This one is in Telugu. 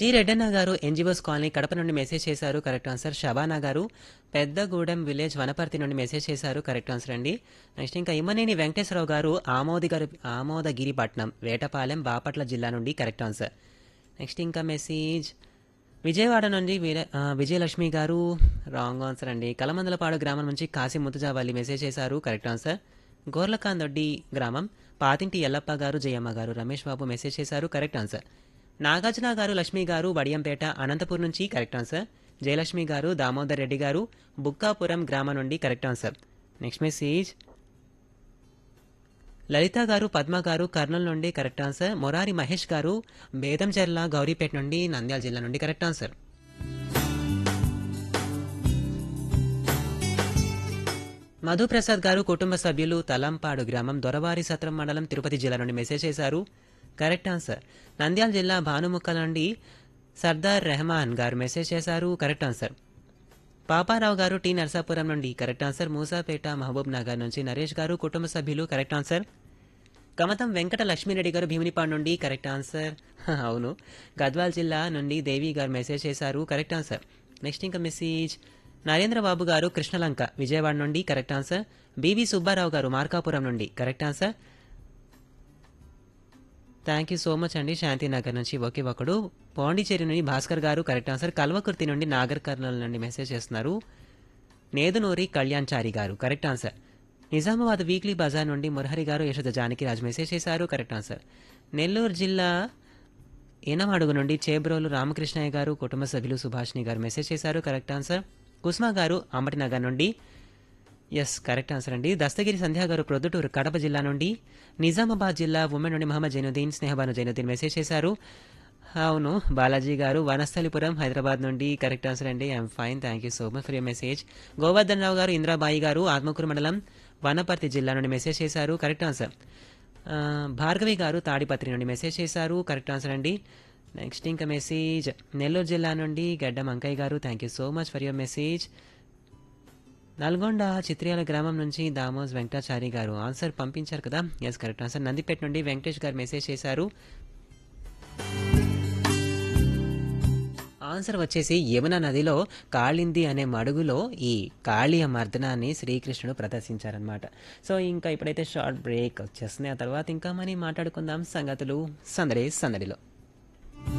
జి రెడ్డన్న గారు ఎన్జిఓస్ కాలనీ కడప నుండి మెసేజ్ చేశారు కరెక్ట్ ఆన్సర్ షబానా గారు పెద్దగూడెం విలేజ్ వనపర్తి నుండి మెసేజ్ చేశారు కరెక్ట్ ఆన్సర్ అండి నెక్స్ట్ ఇంకా ఇమ్మనేని వెంకటేశ్వరరావు గారు ఆమోది గారు ఆమోదగిరిపట్నం వేటపాలెం బాపట్ల జిల్లా నుండి కరెక్ట్ ఆన్సర్ నెక్స్ట్ ఇంకా మెసేజ్ విజయవాడ నుండి వీర ఆ, విజయలక్ష్మి గారు రాంగ్ ఆన్సర్ అండి కలమందలపాడు గ్రామం నుంచి కాశీ ముతుజావల్లి మెసేజ్ చేశారు కరెక్ట్ ఆన్సర్ గోర్లకాందొడ్డి గ్రామం పాతింటి ఎల్లప్ప గారు జయమ్మ గారు రమేష్ బాబు మెసేజ్ చేశారు కరెక్ట్ ఆన్సర్ నాగార్జున గారు లక్ష్మి గారు వడియంపేట అనంతపూర్ నుంచి కరెక్ట్ ఆన్సర్ జయలక్ష్మి గారు దామోదర్ రెడ్డి గారు బుక్కాపురం గ్రామం నుండి correct answer next message Lalitha గారు పద్మ గారు కర్నూలు నుండి కరెక్ట్ ఆన్సర్ మొరారి మహేష్ గారు బేదంచెర్ల గౌరీపేట నుండి నంద్యాల జిల్లా నుండి కరెక్ట్ ఆన్సర్ మధుప్రసాద్ గారు కుటుంబ సభ్యులు తలంపాడు గ్రామం దొరవారి సత్రం మండలం తిరుపతి జిల్లా నుండి మెసేజ్ చేశారు కరెక్ట్ ఆన్సర్ నంద్యాల జిల్లా భానుముక్క నుండి సర్దార్ రెహమాన్ గారు మెసేజ్ చేశారు కరెక్ట్ ఆన్సర్ పాపారావు గారు టీ నర్సాపురం నుండి కరెక్ట్ ఆన్సర్ మూసాపేట మహబూబ్ నగర్ నుంచి నరేష్ గారు కుటుంబ సభ్యులు కరెక్ట్ ఆన్సర్ కమతం వెంకట లక్ష్మీరెడ్డి గారు భీమునిపాడు నుండి కరెక్ట్ ఆన్సర్ అవును గద్వాల్ జిల్లా నుండి దేవి గారు మెసేజ్ చేశారు కరెక్ట్ ఆన్సర్ నెక్స్ట్ ఇంకా మెసేజ్ నరేంద్ర బాబు గారు కృష్ణలంక విజయవాడ నుండి కరెక్ట్ ఆన్సర్ బీవీ సుబ్బారావు గారు మార్కాపురం నుండి correct answer thank you so much అండి శాంతినగర్ నుంచి ఒకే ఒకడు పాండిచేరి నుండి భాస్కర్ గారు కరెక్ట్ ఆన్సర్ కల్వకుర్తి నుండి నాగర్ కర్నూలు నుండి మెసేజ్ చేస్తున్నారు నేదునూరి కళ్యాణ్చారి గారు correct answer Nizamabad weekly Bazar నుండి మురహరి గారు యశోద జానకి రాజు మెసేజ్ చేశారు కరెక్ట్ ఆన్సర్ నెల్లూరు జిల్లా ఏనమడుగు నుండి చేబ్రోలు రామకృష్ణయ్య గారు కుటుంబ సభ్యులు సుభాష్ని గారు మెసేజ్ చేశారు కరెక్ట్ ఆన్సర్ కుస్మా గారు అంబటినగర్ నుండి ఎస్ కరెక్ట్ ఆన్సర్ అండి దస్తగిరి సంధ్యా గారు ప్రొద్దుటూరు కడప జిల్లా నుండి నిజామాబాద్ జిల్లా ఉమెన్ నుండి మహమ్మద్ జైనుద్దీన్ స్నేహబాను జైనుద్దీన్ మెసేజ్ చేశారు అవును బాలాజీ గారు వనస్థలిపురం హైదరాబాద్ నుండి కరెక్ట్ ఆన్సర్ అండి I'm fine thank you so much for your message Govardhan Rao గారు ఇంద్రాబాయి గారు ఆత్మకూరు మండలం వనపర్తి జిల్లా నుండి మెసేజ్ చేశారు కరెక్ట్ ఆన్సర్ ఆ, భార్గవి గారు తాడిపత్రి నుండి మెసేజ్ చేశారు కరెక్ట్ ఆన్సర్ అండి నెక్స్ట్ ఇంకా మెసేజ్ నెల్లూరు జిల్లా నుండి గడ్డం అంకయ్య గారు thank you so much for your message Nalgonda Chitriyala గ్రామం నుంచి దామోస్ వెంకటాచారి గారు ఆన్సర్ పంపించారు కదా ఎస్ కరెక్ట్ ఆన్సర్ నందిపేట నుండి వెంకటేష్ గారు మెసేజ్ చేశారు ఆన్సర్ వచ్చేసి యమున నదిలో కాళింది అనే మడుగులో ఈ కాళీయ మర్దనాన్ని శ్రీకృష్ణుడు ప్రదర్శించారనమాట సో ఇంకా ఇప్పుడైతే షార్ట్ బ్రేక్ వచ్చేస్తుంది ఆ తర్వాత ఇంకా మనీ మాట్లాడుకుందాం సంగతులు సందడి సందడిలో